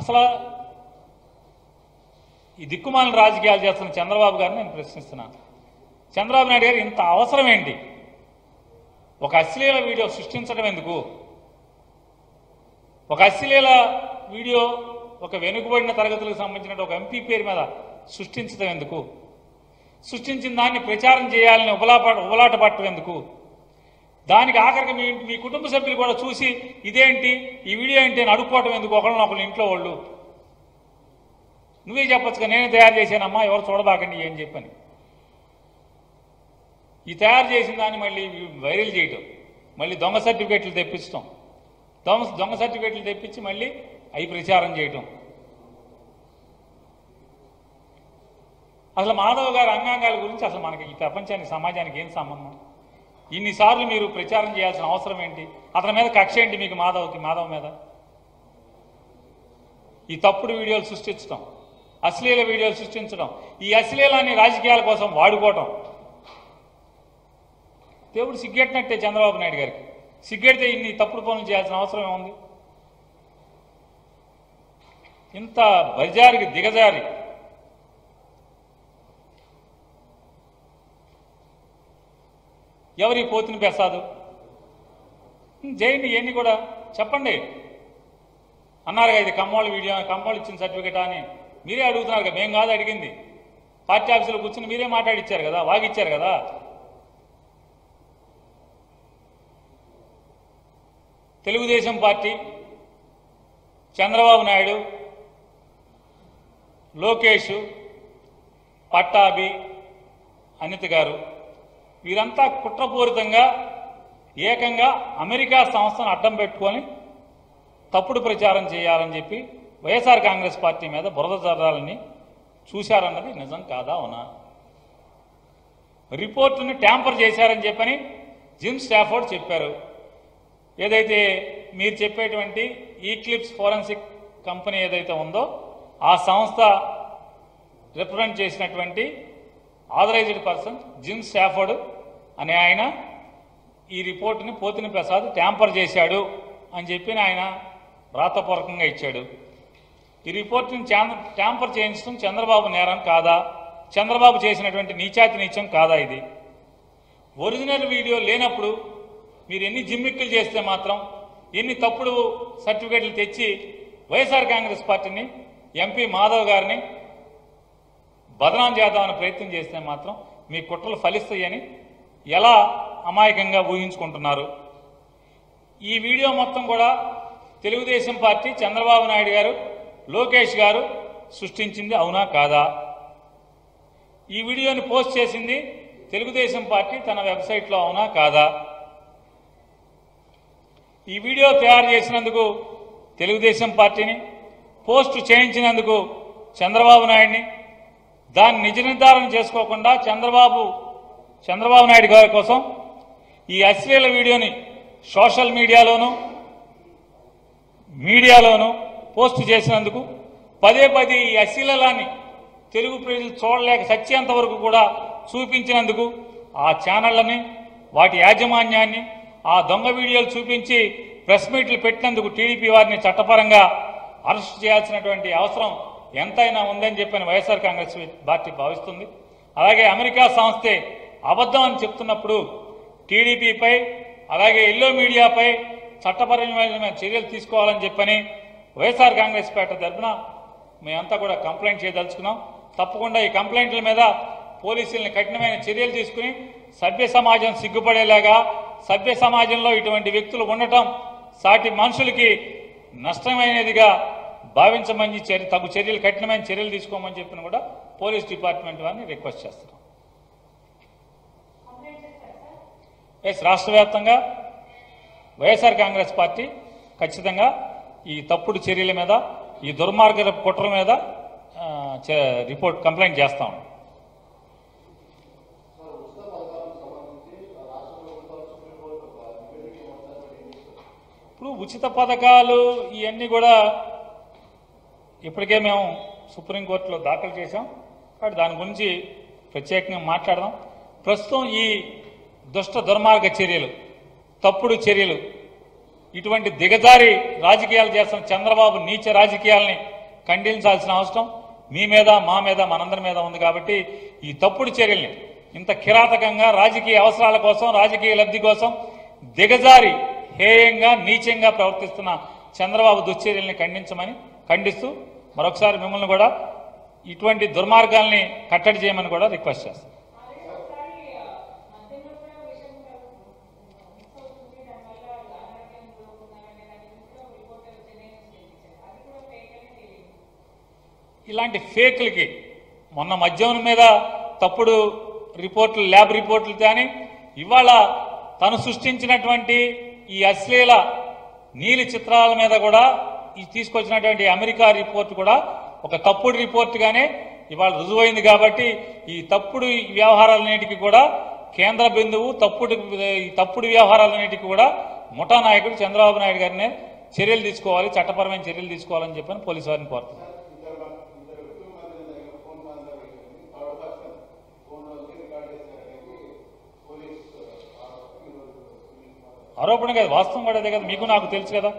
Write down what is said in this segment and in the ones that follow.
అసలు ఈ దిక్కుమాలిన రాజకీయాలు చేస్తున్న చంద్రబాబు గారిని నేను ప్రశ్నిస్తున్నాను చంద్రబాబు నాయుడు గారు ఇంత అవసరం ఏంటి ఒక అశ్లీల వీడియో సృష్టించడం ఎందుకు ఒక అశ్లీల వీడియో ఒక వెనుకబడిన తరగతులకు సంబంధించిన ఒక ఎంపీ పేరు మీద సృష్టించడం ఎందుకు సృష్టించిన దాన్ని ప్రచారం చేయాలని ఉబలాప ఉబలాట పట్టడం ఎందుకు దానికి ఆఖరికి మీ మీ కుటుంబ సభ్యులు కూడా చూసి ఇదేంటి ఈ వీడియో ఏంటి అని అడుక్కోవటం ఎందుకు ఒకళ్ళని ఒకళ్ళు ఇంట్లో వాళ్ళు నువ్వే చెప్పొచ్చుగా నేనే తయారు చేశానమ్మా ఎవరు చూడబాకండి ఏం చెప్పని ఈ తయారు చేసిన దాన్ని మళ్ళీ వైరల్ చేయటం మళ్ళీ దొంగ సర్టిఫికేట్లు తెప్పించడం దొంగ దొంగ సర్టిఫికేట్లు తెప్పించి మళ్ళీ అవి ప్రచారం చేయటం అసలు మాధవ్ గారి అంగాంగాల గురించి అసలు మనకి ఈ ప్రపంచానికి సమాజానికి ఏం సంబంధం ఇన్నిసార్లు మీరు ప్రచారం చేయాల్సిన అవసరం ఏంటి అతని మీద కక్ష ఏంటి మీకు మాధవ్కి మాధవ్ మీద ఈ తప్పుడు వీడియోలు సృష్టించడం అశ్లీల వీడియోలు సృష్టించడం ఈ అశ్లీలాన్ని రాజకీయాల కోసం వాడుకోవటం దేవుడు సిగ్గెట్టినట్టే చంద్రబాబు నాయుడు గారికి సిగ్గెడితే ఇన్ని తప్పుడు పనులు చేయాల్సిన అవసరం ఏముంది ఇంత బజారికి దిగజారి ఎవరి పోతిని ప్రసాదు చేయండి ఇవన్నీ కూడా చెప్పండి అన్నారుగా ఇది కమ్మోళ్ళ వీడియో కమ్మోళ్ళు ఇచ్చిన సర్టిఫికేట్ అని మీరే అడుగుతున్నారు కదా మేము కాదు అడిగింది పార్టీ ఆఫీసులో కూర్చుని మీరే మాట్లాడిచ్చారు కదా వాగిచ్చారు కదా తెలుగుదేశం పార్టీ చంద్రబాబు నాయుడు లోకేష్ పట్టాభి అనిత గారు వీరంతా కుట్రపూరితంగా ఏకంగా అమెరికా సంస్థను అడ్డం పెట్టుకొని తప్పుడు ప్రచారం చేయాలని చెప్పి వైఎస్ఆర్ కాంగ్రెస్ పార్టీ మీద బురద జర్రాలని చూశారన్నది నిజం కాదా అవునా రిపోర్టుని ట్యాంపర్ చేశారని చెప్పని జిమ్ స్టాఫోర్డ్ చెప్పారు ఏదైతే మీరు చెప్పేటువంటి ఈక్లిప్స్ ఫోరెన్సిక్ కంపెనీ ఏదైతే ఉందో ఆ సంస్థ రిప్రజెంట్ చేసినటువంటి ఆథరైజ్డ్ పర్సన్ జిమ్ స్టాఫర్డ్ అనే ఆయన ఈ రిపోర్టుని పోతిని ప్రసాద్ ట్యాంపర్ చేశాడు అని చెప్పి ఆయన రాతపూర్వకంగా ఇచ్చాడు ఈ రిపోర్టుని చాంద- ట్యాంపర్ చేయించడం చంద్రబాబు నేరం కాదా చంద్రబాబు చేసినటువంటి నీచాతి నీచం కాదా ఇది ఒరిజినల్ వీడియో లేనప్పుడు మీరు ఎన్ని జిమ్మిక్కులు చేస్తే మాత్రం ఎన్ని తప్పుడు సర్టిఫికేట్లు తెచ్చి వైఎస్ఆర్ కాంగ్రెస్ పార్టీని ఎంపీ మాధవ్ గారిని బదనాం చేద్దామని ప్రయత్నం చేస్తే మాత్రం మీ కుట్రలు ఫలిస్తాయని ఎలా అమాయకంగా ఊహించుకుంటున్నారు ఈ వీడియో మొత్తం కూడా తెలుగుదేశం పార్టీ చంద్రబాబు నాయుడు గారు లోకేష్ గారు సృష్టించింది అవునా కాదా ఈ వీడియోని పోస్ట్ చేసింది తెలుగుదేశం పార్టీ తన వెబ్సైట్లో అవునా కాదా ఈ వీడియో తయారు చేసినందుకు తెలుగుదేశం పార్టీని పోస్ట్ చేయించినందుకు చంద్రబాబు నాయుడిని దాన్ని నిజ నిర్ధారణ చేసుకోకుండా చంద్రబాబు చంద్రబాబు నాయుడు గారి కోసం ఈ అశ్లీల వీడియోని సోషల్ మీడియాలోనూ మీడియాలోనూ పోస్ట్ చేసినందుకు పదే పదే ఈ అశ్లీలాన్ని తెలుగు ప్రజలు చూడలేక సత్యంత వరకు కూడా చూపించినందుకు ఆ ఛానళ్లని వాటి యాజమాన్యాన్ని ఆ దొంగ వీడియోలు చూపించి ప్రెస్ మీట్లు పెట్టినందుకు టీడీపీ వారిని చట్టపరంగా అరెస్ట్ చేయాల్సినటువంటి అవసరం ఎంతైనా ఉందని చెప్పని వైఎస్ఆర్ కాంగ్రెస్ పార్టీ భావిస్తుంది అలాగే అమెరికా సంస్థే అబద్ధం అని చెప్తున్నప్పుడు టీడీపీపై అలాగే ఎల్లో మీడియాపై చట్టపరమైన చర్యలు తీసుకోవాలని చెప్పని వైఎస్ఆర్ కాంగ్రెస్ పార్టీ తరఫున మేమంతా కూడా కంప్లైంట్ చేయదలుచుకున్నాం తప్పకుండా ఈ కంప్లైంట్ల మీద పోలీసుల్ని కఠినమైన చర్యలు తీసుకుని సభ్య సమాజం సిగ్గుపడేలాగా సభ్య సమాజంలో ఇటువంటి వ్యక్తులు ఉండటం సాటి మనుషులకి నష్టమైనదిగా భావించమని చర్య తగు చర్యలు కఠినమైన చర్యలు తీసుకోమని చెప్పిన కూడా పోలీస్ డిపార్ట్మెంట్ వారిని రిక్వెస్ట్ చేస్తున్నాం ఎస్ రాష్ట్ర వ్యాప్తంగా వైఎస్ఆర్ కాంగ్రెస్ పార్టీ ఖచ్చితంగా ఈ తప్పుడు చర్యల మీద ఈ దుర్మార్గ కుట్ర మీద ఆ, చే- రిపోర్ట్ కంప్లైంట్ చేస్తాం ఇప్పుడు ఉచిత పథకాలు ఇవన్నీ కూడా ఇప్పటికే మేము సుప్రీంకోర్టులో దాఖలు చేశాం కాబట్టి దాని గురించి ప్రత్యేకంగా మాట్లాడదాం ప్రస్తుతం ఈ దుష్ట దుర్మార్గ చర్యలు తప్పుడు చర్యలు ఇటువంటి దిగజారి రాజకీయాలు చేస్తున్న చంద్రబాబు నీచ రాజకీయాల్ని ఖండించాల్సిన అవసరం మీ మీద మా మీద మనందరి మీద ఉంది కాబట్టి ఈ తప్పుడు చర్యల్ని ఇంత కిరాతకంగా రాజకీయ అవసరాల కోసం రాజకీయ లబ్ధి కోసం దిగజారి హేయంగా నీచంగా ప్రవర్తిస్తున్న చంద్రబాబు దుశ్చర్యల్ని ఖండించమని ఖండిస్తూ మరొకసారి మిమ్మల్ని కూడా ఇటువంటి దుర్మార్గాల్ని కట్టడి చేయమని కూడా రిక్వెస్ట్ చేస్తాను ఇలాంటి ఫేక్లకి మొన్న మద్యం మీద తప్పుడు రిపోర్ట్లు ల్యాబ్ రిపోర్ట్లు కానీ ఇవాళ తను సృష్టించినటువంటి ఈ అశ్లీల నీలి చిత్రాల మీద కూడా ఈ తీసుకొచ్చినటువంటి అమెరికా రిపోర్ట్ కూడా ఒక తప్పుడు రిపోర్ట్గానే ఇవాళ రుజువైంది కాబట్టి ఈ తప్పుడు వ్యవహారాలన్నిటికీ కూడా కేంద్ర బిందువు తప్పుడు ఈ తప్పుడు వ్యవహారాలన్నిటికీ కూడా ముఠా నాయకుడు చంద్రబాబు నాయుడు గారినే చర్యలు తీసుకోవాలి చట్టపరమైన చర్యలు తీసుకోవాలని చెప్పని పోలీసు వారిని కోరుతున్నారు ఆరోపణ కాదు వాస్తవం కూడా అదే కదా మీకు నాకు తెలుసు కదా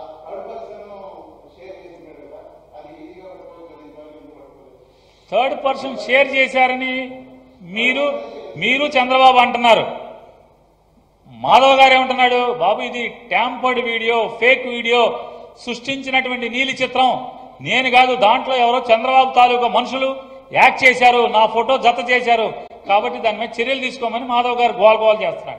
థర్డ్ పర్సన్ షేర్ చేశారని మీరు మీరు చంద్రబాబు అంటున్నారు మాధవ్ గారు ఏమంటున్నాడు బాబు ఇది ట్యాంపర్డ్ వీడియో ఫేక్ వీడియో సృష్టించినటువంటి నీలి చిత్రం నేను కాదు దాంట్లో ఎవరో చంద్రబాబు తాలూకా మనుషులు యాక్ట్ చేశారు నా ఫోటో జత చేశారు కాబట్టి దాని మీద చర్యలు తీసుకోమని మాధవ్ గారు గోల్ గోల్ చేస్తున్నాడు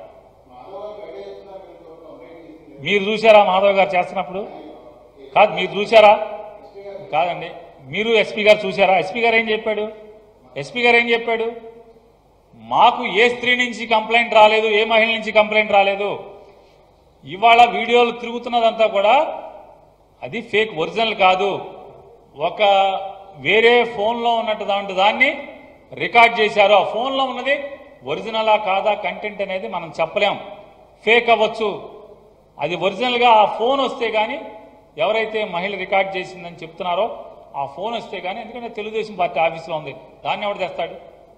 మీరు చూసారా మాధవ్ గారు చేస్తున్నప్పుడు కాదు మీరు చూసారా కాదండి మీరు ఎస్పీ గారు చూసారా ఎస్పీ గారు ఏం చెప్పాడు ఎస్పీ గారు ఏం చెప్పాడు మాకు ఏ స్త్రీ నుంచి కంప్లైంట్ రాలేదు ఏ మహిళ నుంచి కంప్లైంట్ రాలేదు ఇవాళ వీడియోలు తిరుగుతున్నదంతా కూడా అది ఫేక్ ఒరిజినల్ కాదు ఒక వేరే ఫోన్లో ఉన్నట్టు దాంట్లో దాన్ని రికార్డ్ చేశారు ఆ ఫోన్లో ఉన్నది ఒరిజినలా కాదా కంటెంట్ అనేది మనం చెప్పలేం ఫేక్ అవ్వచ్చు అది ఒరిజినల్గా ఆ ఫోన్ వస్తే కానీ ఎవరైతే మహిళ రికార్డ్ చేసిందని చెప్తున్నారో ఆ ఫోన్ వస్తే కానీ ఎందుకంటే తెలుగుదేశం పార్టీ ఆఫీస్లో ఉంది దాన్ని ఎవడు తెస్తాడు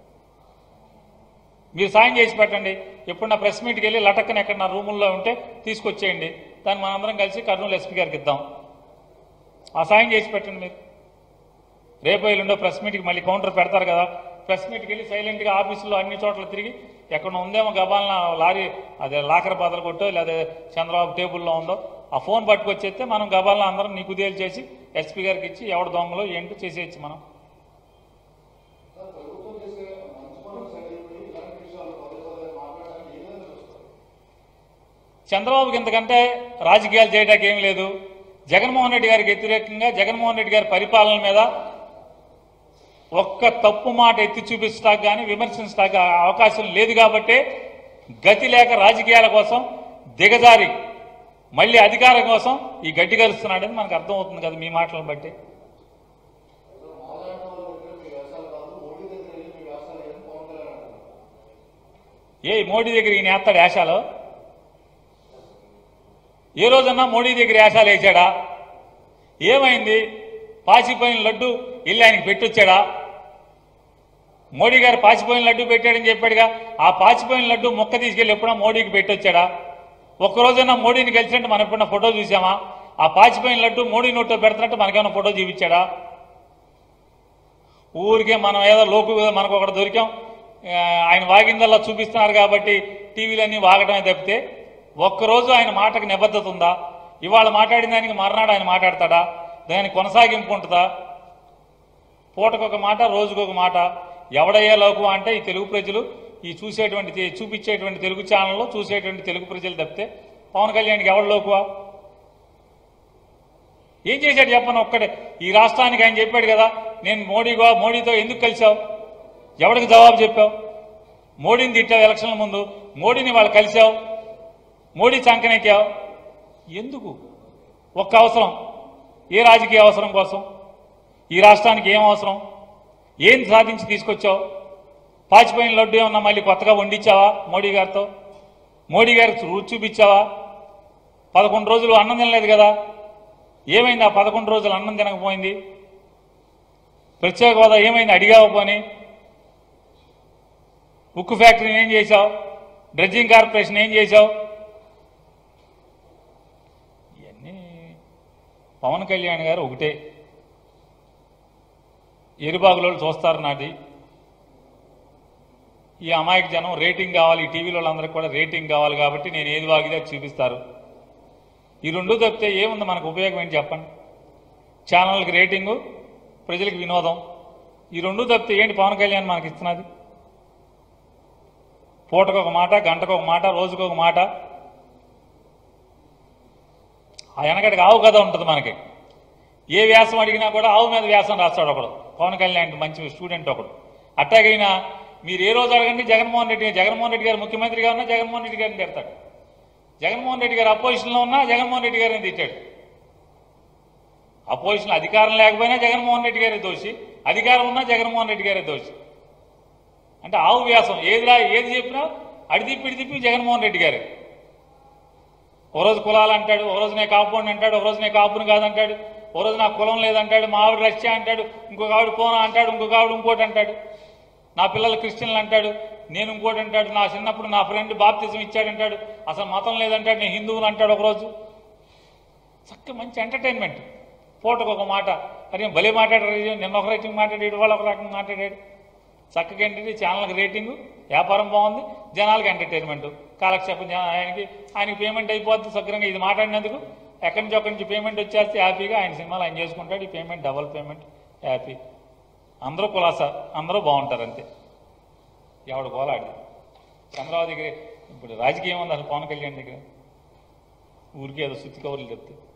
మీరు సాయం చేసి పెట్టండి ఎప్పుడు నా ప్రెస్ మీట్కి వెళ్ళి లటక్కన ఎక్కడ నా రూముల్లో ఉంటే తీసుకొచ్చేయండి దాన్ని మనందరం కలిసి కర్నూలు ఎస్పీ గారికి ఇద్దాం ఆ సాయం చేసి పెట్టండి మీరు రేపు ఎల్లుండో ప్రెస్ మీట్కి మళ్ళీ కౌంటర్ పెడతారు కదా ప్రెస్ మీట్కి వెళ్ళి సైలెంట్గా ఆఫీసులో అన్ని చోట్ల తిరిగి ఎక్కడ ఉందేమో గబాలన లారీ అదే లాకర్ బదలు కొట్టో లేదా చంద్రబాబు టేబుల్లో ఉందో ఆ ఫోన్ పట్టుకొచ్చేస్తే మనం గబాలన అందరం నీకు ఉదయాలు చేసి ఎస్పీ గారికి ఇచ్చి ఎవడ దొంగలో ఏంటో చేసేయచ్చు మనం చంద్రబాబుకి ఇంతకంటే రాజకీయాలు చేయడానికి ఏం లేదు జగన్మోహన్ రెడ్డి గారికి వ్యతిరేకంగా జగన్మోహన్ రెడ్డి గారి పరిపాలన మీద ఒక్క తప్పు మాట ఎత్తి చూపించడానికి కానీ విమర్శించడానికి అవకాశం లేదు కాబట్టే గతి లేక రాజకీయాల కోసం దిగజారి మళ్ళీ అధికారం కోసం ఈ గడ్డి కలుస్తున్నాడని మనకు అర్థమవుతుంది కదా మీ మాటలను బట్టి ఏ మోడీ దగ్గర ఈయన వేస్తాడు యాషాలో ఏ రోజన్నా మోడీ దగ్గర యాషాలు వేసాడా ఏమైంది పాచిపోయిన లడ్డు ఇల్లు ఆయనకి పెట్టొచ్చాడా మోడీ గారు పాచిపోయిన లడ్డు పెట్టాడని చెప్పాడుగా ఆ పాచిపోయిన లడ్డు మొక్క తీసుకెళ్ళి ఎప్పుడన్నా మోడీకి పెట్టొచ్చాడా ఒక్కరోజైనా మోడీని గెలిచినట్టు మనం ఎప్పుడన్నా ఫోటో చూసామా ఆ పాచిపోయిన లడ్డు మోడీ నోట్లో పెడుతున్నట్టు మనకేమైనా ఫోటో చూపించాడా ఊరికే మనం ఏదో లోకు మనకు ఒకటి దొరికాం ఆ, ఆయన వాగిందల్లా చూపిస్తున్నారు కాబట్టి టీవీలన్నీ వాగడమే తప్పితే ఒక్కరోజు ఆయన మాటకు నిబద్ధత ఉందా ఇవాళ మాట్లాడిన దానికి మర్నాడు ఆయన మాట్లాడతాడా దానికి కొనసాగింపు ఉంటుందా పూటకొక మాట రోజుకొక మాట ఎవడయ్యే లోకు అంటే ఈ తెలుగు ప్రజలు ఈ చూసేటువంటి తె- చూపించేటువంటి తెలుగు ఛానల్లో చూసేటువంటి తెలుగు ప్రజలు తప్పితే పవన్ కళ్యాణ్కి ఎవడు లోకువా ఏం చేశాడు చెప్పను ఒక్కడే ఈ రాష్ట్రానికి ఆయన చెప్పాడు కదా నేను మోడీ మోడీతో ఎందుకు కలిశావు ఎవరికి జవాబు చెప్పావు మోడీని తిట్టావు ఎలక్షన్ల ముందు మోడీని వాళ్ళు కలిశావు మోడీ చంకనెక్కావు ఎందుకు ఒక్క అవసరం ఏ రాజకీయ అవసరం కోసం ఈ రాష్ట్రానికి ఏం అవసరం ఏం సాధించి తీసుకొచ్చావు పాచిపోయిన లడ్డు ఏమన్నా మళ్ళీ కొత్తగా వండించావా మోడీ గారితో మోడీ గారికి రుచి చూపించావా పదకొండు రోజులు అన్నం తినలేదు కదా ఏమైంది ఆ పదకొండు రోజులు అన్నం తినకపోయింది ప్రత్యేక హోదా ఏమైంది అడిగావు పోని ఉక్కు ఫ్యాక్టరీని ఏం చేశావు డ్రెడ్జింగ్ కార్పొరేషన్ ఏం చేశావు ఇవన్నీ పవన్ కళ్యాణ్ గారు ఒకటే ఎరుబాగులో చూస్తారు నాది ఈ అమాయక జనం రేటింగ్ కావాలి ఈ టీవీలో వాళ్ళందరికీ కూడా రేటింగ్ కావాలి కాబట్టి నేను ఏది వాగితే అది చూపిస్తారు ఈ రెండు తప్పితే ఏముంది మనకు ఉపయోగం ఏంటి చెప్పండి ఛానల్కి రేటింగు ప్రజలకు వినోదం ఈ రెండు తప్పితే ఏంటి పవన్ కళ్యాణ్ మనకి ఇస్తున్నది పూటకు ఒక మాట గంటకు ఒక మాట రోజుకు ఒక మాట ఆ వెనకటికి ఆవు కథ ఉంటుంది మనకి ఏ వ్యాసం అడిగినా కూడా ఆవు మీద వ్యాసం రాస్తాడు ఒకడు పవన్ కళ్యాణ్ మంచి స్టూడెంట్ ఒకడు అట్టాగైనా మీరు ఏ రోజు అడగండి జగన్మోహన్ రెడ్డి జగన్మోహన్ రెడ్డి గారు ముఖ్యమంత్రిగా ఉన్నా జగన్మోహన్ రెడ్డి గారిని తిడతాడు జగన్మోహన్ రెడ్డి గారు అపోజిషన్లో ఉన్నా జగన్మోహన్ రెడ్డి గారిని తిట్టాడు అపోజిషన్ అధికారం లేకపోయినా జగన్మోహన్ రెడ్డి గారే దోషి అధికారం ఉన్నా జగన్మోహన్ రెడ్డి గారే దోషి అంటే ఆవు వ్యాసం ఏదిరా ఏది చెప్పినా అడిదిప్పి ఇడిదిప్పి జగన్మోహన్ రెడ్డి గారే ఓ రోజు కులాలు అంటాడు ఓ రోజు నేను కాపుని అంటాడు ఒక రోజు నేను కాపుని కాదంటాడు ఓ రోజు నాకు కులం లేదంటాడు మా ఆవిడ రష్యా అంటాడు ఇంకొక ఆవిడ పోనా అంటాడు ఇంకొక ఆవిడ ఇంకోటి అంటాడు నా పిల్లలు క్రిస్టియన్లు అంటాడు నేను ఇంకోటి అంటాడు నా చిన్నప్పుడు నా ఫ్రెండ్ బాప్తిజం ఇచ్చాడంటాడు అసలు మతం లేదంటాడు నేను హిందువుని అంటాడు ఒకరోజు చక్క మంచి ఎంటర్టైన్మెంట్ పూటకు ఒక మాట అరే భలే మాట్లాడారు నిన్న ఒక రేటింగ్ మాట్లాడాడు వాళ్ళు ఒక రకంగా మాట్లాడాడు చక్కగా ఏంటంటే ఛానల్కి రేటింగు వ్యాపారం బాగుంది జనాలకి ఎంటర్టైన్మెంట్ కాలక్షేపం జన- ఆయనకి ఆయనకి పేమెంట్ అయిపోద్ది సక్రంగా ఇది మాట్లాడినందుకు ఎక్కడి నుంచి ఒక్కడి నుంచి పేమెంట్ వచ్చేస్తే హ్యాపీగా ఆయన సినిమాలు ఆయన చేసుకుంటాడు ఈ పేమెంట్ డబల్ పేమెంట్ హ్యాపీ అందరూ కులాస అందరూ బాగుంటారు అంతే ఎవడు గోలాడి చంద్రబాబు దగ్గర ఇప్పుడు రాజకీయం ఉంది అసలు పవన్ కళ్యాణ్ దగ్గర ఊరికే ఏదో సుత్తి కవర్లు చెప్తే